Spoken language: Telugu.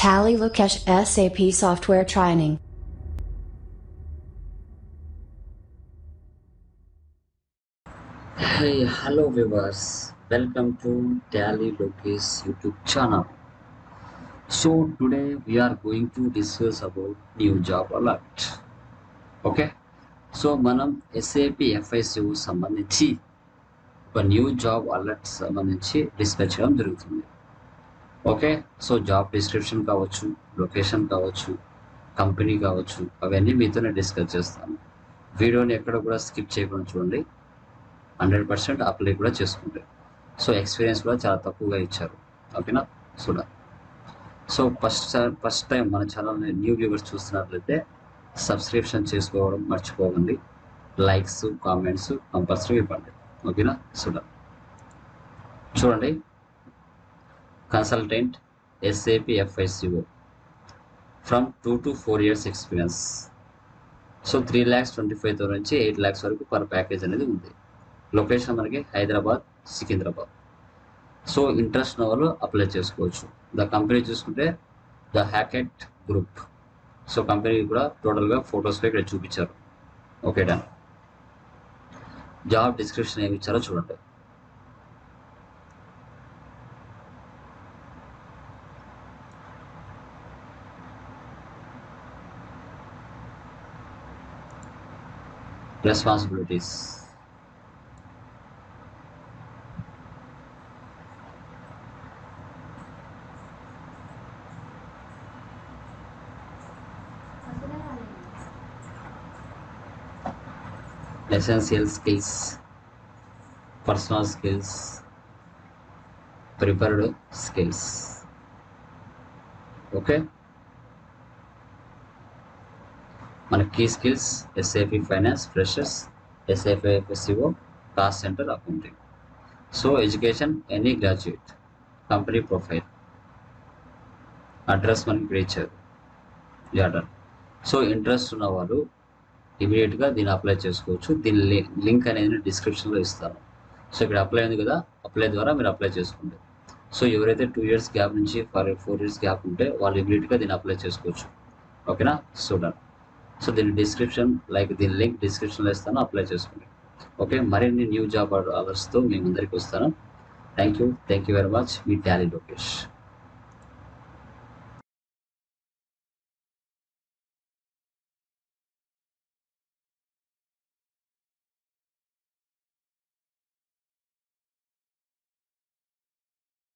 Tally Lukesh SAP Software Training. Hey, hello viewers. Welcome to Tally Lokesh YouTube channel. So today we are going to discuss about new job alert. Okay so మనం ఎస్ఏపి ఎఫ్ఐసిఓ సంబంధించి ఒక న్యూ జాబ్ అలర్ట్ సంబంధించి డిస్కస్ చేయడం జరుగుతుంది ఓకే సో జాబ్ డిస్క్రిప్షన్ కావచ్చు లొకేషన్ కావచ్చు కంపెనీ కావచ్చు అవన్నీ మీతోనే డిస్కస్ చేస్తాను వీడియోని ఎక్కడ కూడా స్కిప్ చేయకుండా చూడండి హండ్రెడ్ పర్సెంట్ అప్లై కూడా చేసుకుంటారు సో ఎక్స్పీరియన్స్ కూడా చాలా తక్కువగా ఇచ్చారు ఓకేనా చూడ సో ఫస్ట్ ఫస్ట్ టైం మన ఛానల్ని న్యూ వ్యూవర్స్ చూస్తున్నట్లయితే సబ్స్క్రిప్షన్ చేసుకోవడం మర్చిపోకండి లైక్స్ కామెంట్స్ కంపల్సరీ ఇవ్వండి ఓకేనా చూడ చూడండి consultant SAP FICO from two to four years experience so three lakhs twenty five thousand నుంచి ఎయిట్ ల్యాక్స్ వరకు పర్ ప్యాకేజ్ అనేది ఉంది లొకేషన్ మనకి హైదరాబాద్ సికింద్రాబాద్ సో ఇంట్రెస్ట్ ఉన్న వాళ్ళు అప్లై చేసుకోవచ్చు ద కంపెనీ చూసుకుంటే the Hackett group so company కూడా టోటల్గా ఫొటోస్గా ఇక్కడ చూపించారు ఓకే డన్ జాబ్ డిస్క్రిప్షన్ ఏమి ఇచ్చారో చూడండి responsibilities essential skills personal skills prepared skills okay మన key skills SAP finance freshers SAP FSCO cost centre accounting so education any graduate company profile address మనకి ఇక్కడ ఇచ్చారు ఆర్డర్ సో ఇంట్రెస్ట్ ఉన్న వాళ్ళు ఇమీడియట్గా దీన్ని అప్లై చేసుకోవచ్చు దీని లింక్ అనేది డిస్క్రిప్షన్లో ఇస్తాను సో ఇక్కడ అప్లై ఉంది కదా అప్లై ద్వారా మీరు అప్లై చేసుకోండి సో ఎవరైతే టూ ఇయర్స్ గ్యాప్ నుంచి ఫర్ ఫోర్ ఇయర్స్ గ్యాప్ ఉంటే వాళ్ళు ఇమీడియట్గా దీన్ని అప్లై చేసుకోవచ్చు ఓకేనా సో డన్ సో దీని డిస్క్రిప్షన్ లైక్ దీని లింక్ డిస్క్రిప్షన్లో ఇస్తాను అప్లై చేసుకోండి ఓకే మరిన్ని న్యూ జాబ్ ఆర్డర్స్తో మీ ముందరికి వస్తాను thank you thank you very much మీ టాలీ లోకేష్